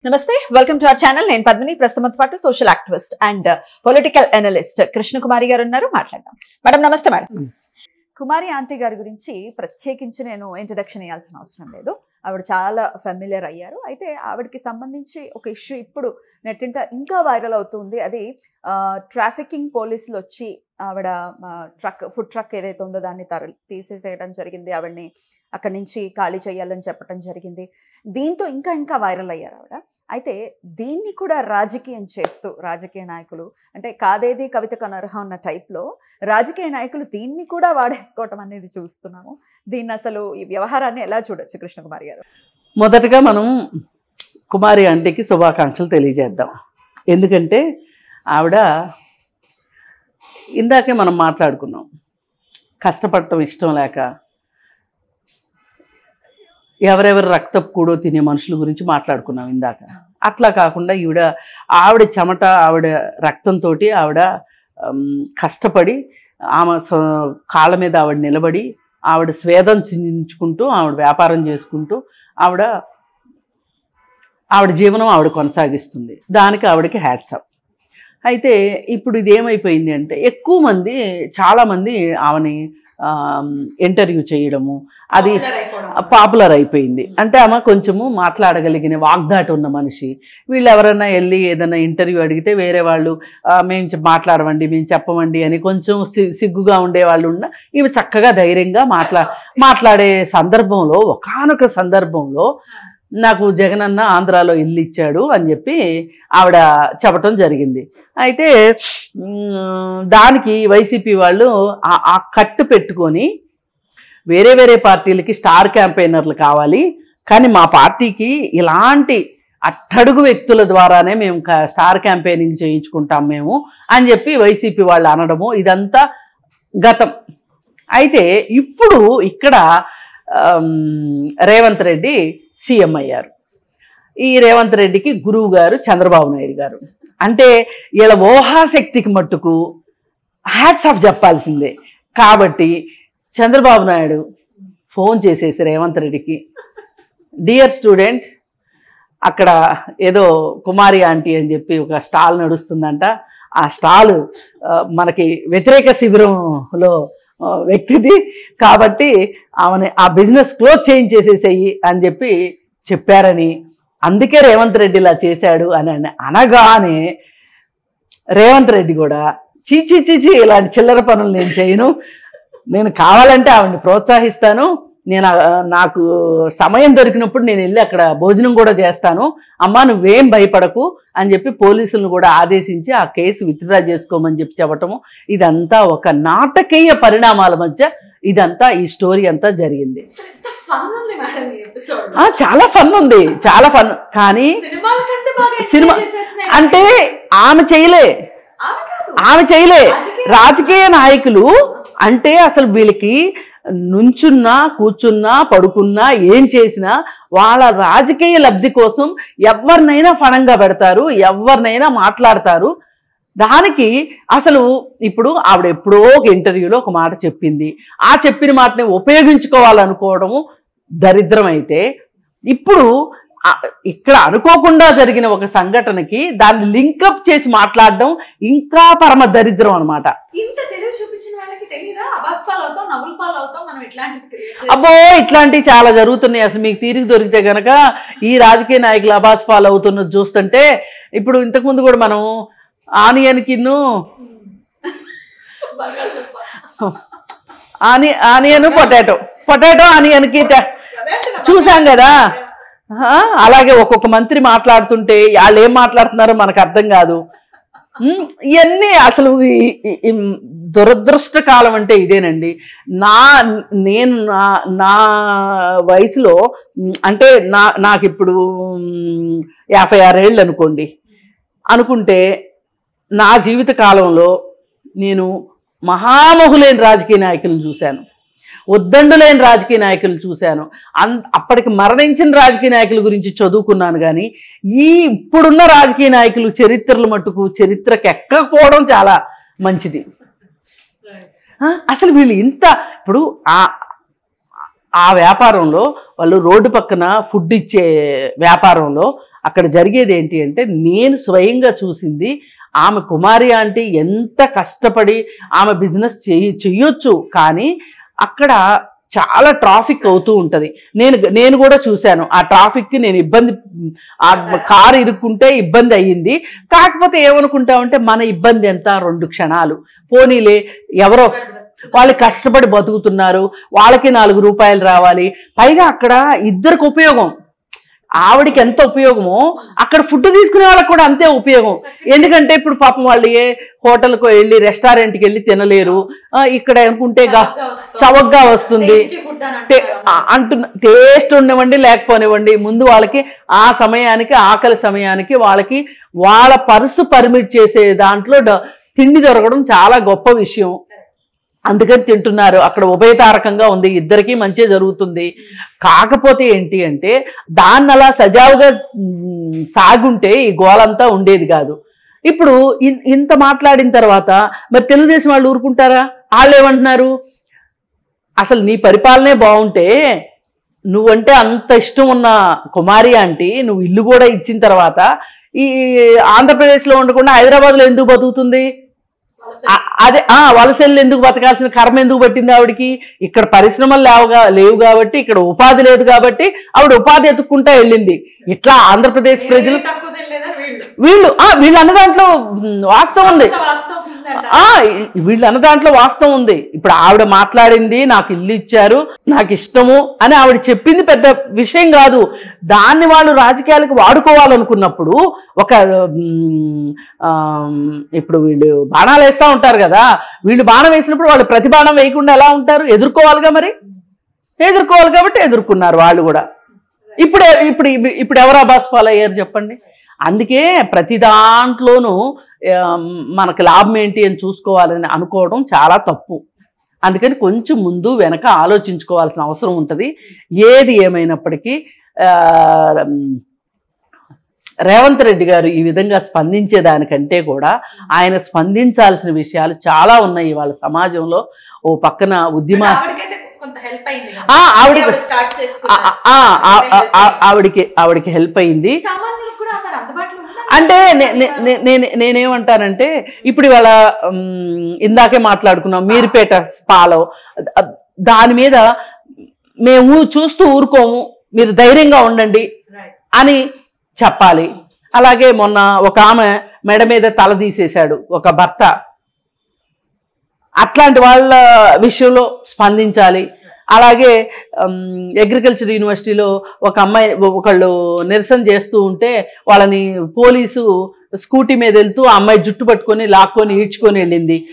నమస్తే welcome to our channel నేను పద్మిని ప్రస్తుతం పాటు social activist and political analyst Krishna Kumari garu ఉన్నారు మాట్లాడదాం మేడం నమస్తే మేడం కుమారి ఆంటీ గారి గురించి ప్రత్యేకించి నేను ఇంట్రడక్షన్ ఇవ్వాల్సిన అవసరం లేదు ఆవిడ చాలా ఫెమిలియర్ అయ్యారు అయితే ఆవిడకి సంబంధించి ఒక ఇష్యూ ఇప్పుడు నెట్టింట ఇంకా వైరల్ అవుతుంది అది ట్రాఫికింగ్ పోలీసులు వచ్చి ఆవిడ ట్రక్ ఫుడ్ ట్రక్ ఏదైతే ఉందో దాన్ని తర తీసేసేయడం జరిగింది ఆవిడని అక్కడి నుంచి ఖాళీ చేయాలని చెప్పడం జరిగింది దీంతో ఇంకా ఇంకా వైరల్ అయ్యారు ఆవిడ అయితే దీన్ని కూడా రాజకీయం చేస్తూ రాజకీయ నాయకులు అంటే కాదేది కవితకు అనర్హం అన్న టైప్లో రాజకీయ నాయకులు దీన్ని కూడా వాడేసుకోవటం అనేది చూస్తున్నాము దీన్ని అసలు ఈ వ్యవహారాన్ని ఎలా చూడొచ్చు కృష్ణకుమారి గారు మొదటగా మనం కుమారి ఆంటీకి శుభాకాంక్షలు తెలియజేద్దాం ఎందుకంటే ఆవిడ ఇందాకే మనం మాట్లాడుకున్నాం కష్టపడటం ఇష్టం లేక ఎవరెవరు రక్తపు కూడో తినే మనుషుల గురించి మాట్లాడుకున్నాం ఇందాక అట్లా కాకుండా ఈవిడ ఆవిడ చెమట ఆవిడ రక్తంతో ఆవిడ ఉమ్, కష్టపడి ఆమె స- కాళ్ళ మీద ఆవిడ నిలబడి ఆవిడ స్వేదం చిందించుకుంటూ ఆవిడ వ్యాపారం చేసుకుంటూ ఆవిడ ఆవిడ జీవనం ఆవిడ కొనసాగిస్తుంది దానికి ఆవిడకి హ్యాట్సప్ అయితే ఇప్పుడు ఇది ఏమైపోయింది అంటే ఎక్కువ మంది చాలామంది ఆమెని ఇంటర్వ్యూ చేయడము అది పాపులర్ అయిపోయింది అంటే ఆమె కొంచెము మాట్లాడగలిగిన వాగ్దాటి ఉన్న మనిషి వీళ్ళు ఎవరైనా వెళ్ళి ఏదైనా ఇంటర్వ్యూ అడిగితే వేరే వాళ్ళు "ఆ, మేము చె- మాట్లాడమండి మేము చెప్పమండి అని కొంచెం సి- సిగ్గుగా ఉండే వాళ్ళు ఉన్న ఇవి చక్కగా ధైర్యంగా మాట్లా మాట్లాడే సందర్భంలో ఒకానొక సందర్భంలో నాకు జగనన్న ఆంధ్రాలో ఇల్లు ఇచ్చాడు అని చెప్పి ఆవిడ చెప్పటం జరిగింది అయితే మ్, దానికి వైసీపీ వాళ్ళు ఆ- ఆ కట్టు పెట్టుకొని వేరే వేరే పార్టీలకి స్టార్ క్యాంపెయినర్లు కావాలి కానీ మా పార్టీకి ఇలాంటి అట్టడుగు వ్యక్తుల ద్వారానే మేము క- స్టార్ క్యాంపెయినింగ్ చేయించుకుంటాం మేము అని చెప్పి వైసీపీ వాళ్ళు అనడము ఇదంతా గతం అయితే ఇప్పుడు ఇక్కడ ఆమ్, రేవంత్ రెడ్డి సీఎం అయ్యారు ఈ రేవంత్ రెడ్డికి గురువు గారు చంద్రబాబు నాయుడు గారు అంటే వీళ్ళ ఊహాశక్తికి మట్టుకు హ్యాట్స్ ఆఫ్ చెప్పాల్సిందే కాబట్టి చంద్రబాబు నాయుడు ఫోన్ చేసేసి రేవంత్ రెడ్డికి డియర్ స్టూడెంట్ అక్కడ ఏదో కుమారి ఆంటీ అని చెప్పి ఒక స్టాల్ నడుస్తుందంట ఆ స్టాల్ ఆ, మనకి వ్యతిరేక శిబిరంలో ఆ, వ్యక్తిది కాబట్టి ఆమెని ఆ బిజినెస్ క్లోజ్ చేయించేసేసేయి అని చెప్పి చెప్పారని అందుకే రేవంత్ రెడ్డి ఇలా చేశాడు అని అని అనగానే రేవంత్ రెడ్డి కూడా చీచి చీచి ఇలాంటి చిల్లర పనులు నేను చేయను నేను కావాలంటే ఆవిడని ప్రోత్సహిస్తాను నేను ఆ, నాకు సమయం దొరికినప్పుడు నేను వెళ్ళి అక్కడ భోజనం కూడా చేస్తాను అమ్మా నువ్వేం భయపడకు అని చెప్పి పోలీసులను కూడా ఆదేశించి ఆ కేసు విత్డ్రా చేసుకోమని చెప్పి చెప్పటము ఇదంతా ఒక నాటకీయ పరిణామాల మధ్య ఇదంతా ఈ స్టోరీ అంతా జరిగింది ఆ, చాలా ఫన్ ఉంది చాలా ఫన్ కానీ సినిమా అంటే ఆమె చేయలే ఆమె చేయలే రాజకీయ నాయకులు అంటే అసలు వీళ్ళకి నుంచున్నా కూర్చున్నా పడుకున్నా ఏం చేసినా వాళ్ళ రాజకీయ లబ్ధి కోసం ఎవరినైనా ఫణంగా పెడతారు ఎవరినైనా మాట్లాడతారు దానికి అసలు ఇప్పుడు ఆవిడ ఎప్పుడో ఒక ఇంటర్వ్యూలో ఒక మాట చెప్పింది ఆ చెప్పిన మాటని ఉపయోగించుకోవాలనుకోవడము దరిద్రం అయితే ఇప్పుడు ఆ- ఇక్కడ అనుకోకుండా జరిగిన ఒక సంఘటనకి దాన్ని లింకప్ చేసి మాట్లాడడం ఇంకా పరమ దరిద్రం అనమాట ఇంత తెలివి చూపించిన వాళ్ళకి తెలియదా అబాస్ పాలు అవుతాం నవ్వుల పాలు అవుతాం మనం ఇట్లాంటిది క్రియేట్ అబ్బో ఇట్లాంటివి చాలా జరుగుతున్నాయి అసలు మీకు తీరిక దొరికితే గనక ఈ రాజకీయ నాయకులు అబాస్ పాలు అవుతున్నది చూస్తుంటే ఇప్పుడు ఇంతకుముందు కూడా మనం ఆనియన్కిను ఆని ఆనియన్ పొటాటో పొటాటో ఆనియన్కి తె- చూసాం కదా ఆ, అలాగే ఒక్కొక్క మంత్రి మాట్లాడుతుంటే వాళ్ళు ఏం మాట్లాడుతున్నారో మనకు అర్థం కాదు ఉమ్, ఇవన్నీ అసలు ఈ- ఈ- ఈ దురదృష్ట కాలం అంటే ఇదేనండి నా నేను నా నా వయసులో ఉమ్, అంటే నా నాకు ఇప్పుడు ఉమ్, యాభై ఆరేళ్ళు అనుకోండి అనుకుంటే నా జీవిత కాలంలో నేను మహామహులైన రాజకీయ నాయకులను చూశాను ఉద్దండులైన రాజకీయ నాయకులు చూశాను అన్ అప్పటికి మరణించిన రాజకీయ నాయకుల గురించి చదువుకున్నాను కానీ ఈ ఇప్పుడున్న రాజకీయ నాయకులు చరిత్రలు మట్టుకు చరిత్రకు ఎక్కకపోవడం చాలా మంచిది ఆ, అసలు వీళ్ళు ఇంత ఇప్పుడు ఆ ఆ వ్యాపారంలో వాళ్ళు రోడ్డు పక్కన ఫుడ్ ఇచ్చే వ్యాపారంలో అక్కడ జరిగేది ఏంటి అంటే నేను స్వయంగా చూసింది ఆమె కుమారి ఆంటీ ఎంత కష్టపడి ఆమె బిజినెస్ చెయ్యి చెయ్యొచ్చు కానీ అక్కడ చాలా ట్రాఫిక్ అవుతూ ఉంటుంది నేను నేను కూడా చూశాను ఆ ట్రాఫిక్కి నేను ఇబ్బంది ఆ కారు ఇరుక్కుంటే ఇబ్బంది అయ్యింది కాకపోతే ఏమనుకుంటామంటే మన ఇబ్బంది ఎంత రెండు క్షణాలు పోనీలే ఎవరో వాళ్ళు కష్టపడి బతుకుతున్నారు వాళ్ళకి నాలుగు రూపాయలు రావాలి పైగా అక్కడ ఇద్దరికి ఉపయోగం ఆవిడికి ఎంత ఉపయోగమో అక్కడ ఫుడ్ తీసుకునే వాళ్ళకి కూడా అంతే ఉపయోగం ఎందుకంటే ఇప్పుడు పాపం వాళ్ళు ఏ హోటల్కి వెళ్ళి రెస్టారెంట్కి వెళ్ళి తినలేరు ఆ, ఇక్కడ అనుకుంటే గా- చవకగా వస్తుంది టే- ఆ, అంటున్న టేస్ట్ ఉండనివ్వండి లేకపోనివ్వండి ముందు వాళ్ళకి ఆ సమయానికి ఆకలి సమయానికి వాళ్ళకి వాళ్ళ పర్సు పర్మిట్ చేసే దాంట్లో డ- తిండి దొరకడం చాలా గొప్ప విషయం అందుకని తింటున్నారు అక్కడ ఉభయతారకంగా ఉంది ఇద్దరికీ మంచి జరుగుతుంది కాకపోతే ఏంటి అంటే దాన్ని అలా సజావుగా మ్, సాగుంటే ఈ గోలంతా ఉండేది కాదు ఇప్పుడు ఇన్- ఇంత మాట్లాడిన తర్వాత మరి తెలుగుదేశం వాళ్ళు ఊరుకుంటారా వాళ్ళు ఏమంటున్నారు అసలు నీ పరిపాలనే బాగుంటే నువ్వంటే అంత ఇష్టం ఉన్న కుమారి ఆంటీ నువ్వు ఇల్లు కూడా ఇచ్చిన తర్వాత ఈ ఆంధ్రప్రదేశ్లో ఉండకుండా హైదరాబాద్లో ఎందుకు బతుకుతుంది ఆ- అదే ఆ వలసెల్లు ఎందుకు బతకాల్సిన కర్మ ఎందుకు పట్టింది ఆవిడకి ఇక్కడ పరిశ్రమలు లేవుగా లేవు కాబట్టి ఇక్కడ ఉపాధి లేదు కాబట్టి ఆవిడ ఉపాధి ఎత్తుక్కుంటా వెళ్ళింది ఇట్లా ఆంధ్రప్రదేశ్ ప్రజలు వీళ్ళు ఆ వీళ్ళు అన్న దాంట్లో మ్, వాస్తవం ఉంది ఆ ఈ- వీళ్ళు అన్న దాంట్లో వాస్తవం ఉంది ఇప్పుడు ఆవిడ మాట్లాడింది నాకు ఇల్లు ఇచ్చారు నాకు ఇష్టము అని ఆవిడ చెప్పింది పెద్ద విషయం కాదు దాన్ని వాళ్ళు రాజకీయాలకు వాడుకోవాలనుకున్నప్పుడు ఒక మ్, ఆమ్, ఇప్పుడు వీళ్ళు బాణాలు వేస్తూ ఉంటారు కదా వీళ్ళు బాణం వేసినప్పుడు వాళ్ళు ప్రతి బాణం వేయకుండా ఎలా ఉంటారు ఎదుర్కోవాలిగా మరి ఎదుర్కోవాలి కాబట్టి ఎదుర్కొన్నారు వాళ్ళు కూడా ఇప్పుడు ఇప్పుడు ఇప్పుడు ఎవరు అబాస్ ఫాలో అయ్యారు చెప్పండి అందుకే ప్రతి దాంట్లోనూ ఆ, మనకు లాభం ఏంటి అని చూసుకోవాలని అనుకోవడం చాలా తప్పు అందుకని కొంచెం ముందు వెనక ఆలోచించుకోవాల్సిన అవసరం ఉంటుంది ఏది ఏమైనప్పటికీ ఆ, రేవంత్ రెడ్డి గారు ఈ విధంగా స్పందించేదానికంటే కూడా ఆయన స్పందించాల్సిన విషయాలు చాలా ఉన్నాయి వాళ్ళ సమాజంలో ఓ పక్కన ఉద్యమ ఆ, ఆవిడ ఆ, ఆ, ఆ, ఆ, ఆ, ఆవిడకి ఆవిడకి హెల్ప్ అయింది అంటే నే- నే- నే- నేను నేనేమంటానంటే ఇప్పుడు ఇవాళ ఉమ్, ఇందాకే మాట్లాడుకున్నాం మీరుపేట స్పాలో అ- దాని మీద మేము చూస్తూ ఊరుకోము మీరు ధైర్యంగా ఉండండి అని చెప్పాలి అలాగే మొన్న ఒక ఆమె మెడ మీద తల తీసేశాడు ఒక భర్త అట్లాంటి వాళ్ళ విషయంలో స్పందించాలి అలాగే అగ్రికల్చర్ యూనివర్సిటీలో ఒక అమ్మాయి ఒకళ్ళు నిరసన చేస్తూ ఉంటే వాళ్ళని పోలీసు స్కూటీ మీద వెళ్తూ ఆ అమ్మాయి జుట్టు పట్టుకొని లాక్కొని ఈడ్చుకొని వెళ్ళింది